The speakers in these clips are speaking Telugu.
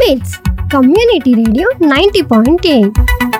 మిట్స్ community radio ninety point eight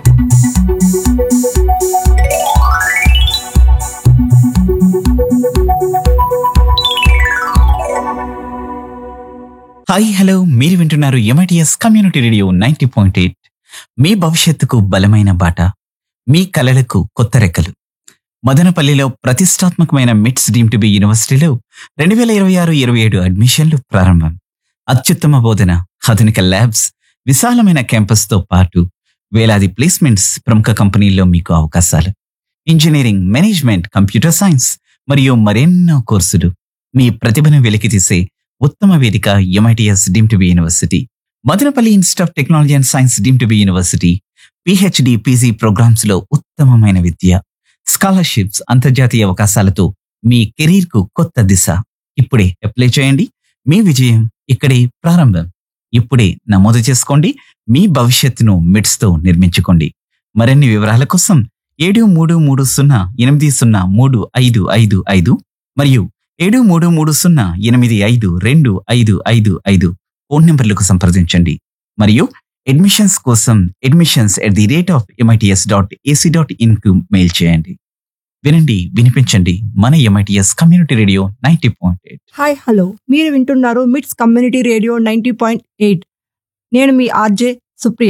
hi hello మీరు వింటున్నారు MITS community radio ninety point eight మీ భవిష్యత్తుకు బలమైన బాట మీ కలలకు కొత్త రెక్కలు మదనపల్లిలో ప్రతిష్టాత్మకమైన మిట్స్ డీమ్ టు బి యూనివర్సిటీలో రెండు వేల ఇరవై ఆరు ఇరవై ఏడు అడ్మిషన్లు ప్రారంభం అత్యుత్తమ బోధన ఆధునిక ల్యాబ్స్ విశాలమైన క్యాంపస్తో పాటు వేలాది ప్లేస్మెంట్స్ ప్రముఖ కంపెనీల్లో మీకు అవకాశాలు ఇంజనీరింగ్ మేనేజ్మెంట్ కంప్యూటర్ సైన్స్ మరియు మరెన్నో కోర్సులు మీ ప్రతిభను వెలికితీసే ఉత్తమ వేదిక MITS deemed to be university Madanapalle institute of technology and science deemed to be university PhD PG programmes లో ఉత్తమమైన విద్య స్కాలర్షిప్స్ అంతర్జాతీయ అవకాశాలతో మీ కెరీర్ కు కొత్త దిశ ఇప్పుడే అప్లై చేయండి మీ విజయం ఇక్కడే ప్రారంభం ఇప్పుడే నమోదు చేసుకోండి మీ భవిష్యత్తును మిడ్స్ తో నిర్మించుకోండి మరిన్ని వివరాల కోసం ఏడు మూడు మూడు సున్నా ఎనిమిది సున్నా మూడు ఐదు ఐదు ఐదు మరియు ఏడు మూడు మూడు సున్నా ఎనిమిది ఐదు రెండు ఐదు ఐదు ఐదు ఫోన్ నెంబర్లకు సంప్రదించండి మరియు అడ్మిషన్స్ కోసం admissions at the rate of MITS dot AC dot in కు మెయిల్ చేయండి వినండి వినిపించండి మన MITS community radio ninety point eight hi hello మీరు వింటున్నారు MITS community radio ninety point eight నేను మీ ఆర్జే సుప్రియ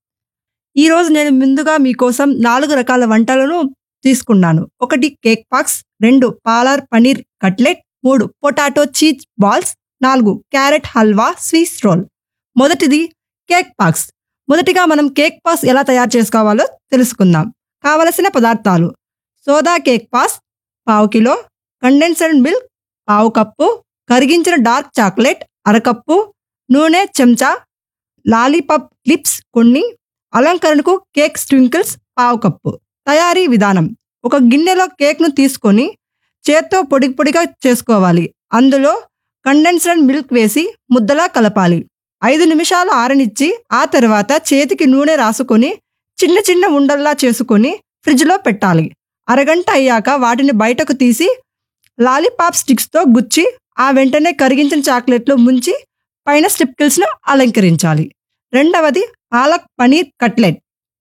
ఈరోజు నేను ముందుగా మీకోసం నాలుగు రకాల వంటలను తీసుకున్నాను ఒకటి కేక్ పాక్స్ రెండు పాలర్ పనీర్ కట్లెట్ మూడు పొటాటో చీజ్ బాల్స్ నాలుగు క్యారెట్ హల్వా స్వీస్ రోల్ మొదటిది కేక్ పాక్స్ మొదటిగా మనం కేక్ పాస్ ఎలా తయారు చేసుకోవాలో తెలుసుకుందాం కావలసిన పదార్థాలు సోదా కేక్ పాస్ పావు కిలో కండెన్సర్డ్ మిల్క్ పావు కప్పు కరిగించిన డార్క్ చాక్లెట్ అరకప్పు నూనె చెంచా లాలీపాప్ క్లిప్స్ కొన్ని అలంకరణకు కేక్ స్ట్వింకిల్స్ పావు కప్పు తయారీ విధానం ఒక గిన్నెలో కేక్ను తీసుకొని చేత్తో పొడి పొడిగా చేసుకోవాలి అందులో కండెన్స్డ్ మిల్క్ వేసి ముద్దలా కలపాలి ఐదు నిమిషాలు ఆరనిచ్చి ఆ తర్వాత చేతికి నూనె రాసుకొని చిన్న చిన్న ఉండల్లా చేసుకొని ఫ్రిడ్జ్లో పెట్టాలి అరగంట అయ్యాక వాటిని బయటకు తీసి లాలీపాప్ స్టిక్స్తో గుచ్చి ఆ వెంటనే కరిగించిన చాక్లెట్లు ముంచి పైన స్టిప్కిల్స్ను అలంకరించాలి రెండవది పాలక్ పనీర్ కట్లెట్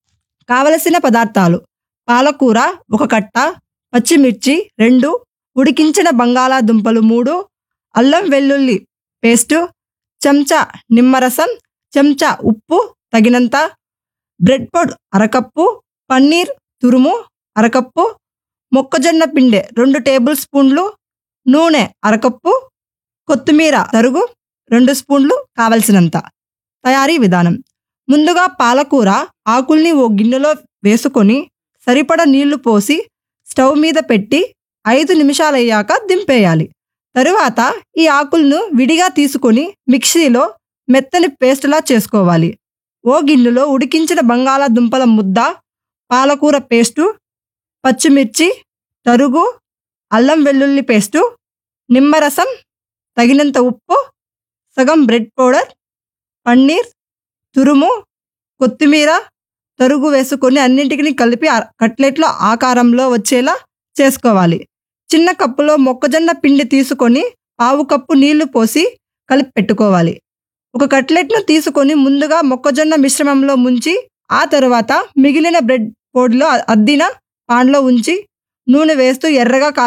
కావలసిన పదార్థాలు పాలకూర ఒక కట్ట పచ్చిమిర్చి రెండు ఉడికించిన బంగాళాదుంపలు మూడు అల్లం వెల్లుల్లి పేస్టు చెంచా నిమ్మరసం చెంచా ఉప్పు తగినంత బ్రెడ్ పొడ్ అరకప్పు పన్నీర్ తురుము అరకప్పు మొక్కజొన్న పిండి రెండు టేబుల్ స్పూన్లు నూనె అరకప్పు కొత్తిమీర తరుగు రెండు స్పూన్లు కావలసినంత తయారీ విధానం ముందుగా పాలకూర ఆకుల్ని ఓ గిన్నెలో వేసుకొని సరిపడ నీళ్లు పోసి స్టవ్ మీద పెట్టి ఐదు నిమిషాలయ్యాక దింపేయాలి తరువాత ఈ ఆకులను విడిగా తీసుకొని మిక్సీలో మెత్తని పేస్టులా చేసుకోవాలి ఓ గిన్నెలో ఉడికించిన బంగాళాదుంపల ముద్ద పాలకూర పేస్టు పచ్చిమిర్చి తరుగు అల్లం వెల్లుల్లి పేస్టు నిమ్మరసం తగినంత ఉప్పు సగం బ్రెడ్ పౌడర్ పన్నీర్ తురుము కొత్తిమీర తరుగు వేసుకొని అన్నింటిని కలిపి ఆ- కట్లెట్లో ఆకారంలో వచ్చేలా చేసుకోవాలి చిన్న కప్పులో మొక్కజొన్న పిండి తీసుకొని పావు కప్పు నీళ్లు పోసి కలిపి పెట్టుకోవాలి ఒక కట్లెట్ను తీసుకొని ముందుగా మొక్కజొన్న మిశ్రమంలో ముంచి ఆ తరువాత మిగిలిన బ్రెడ్ పొడిలో అద్దిన పాన్లో ఉంచి నూనె వేస్తూ ఎర్రగా కా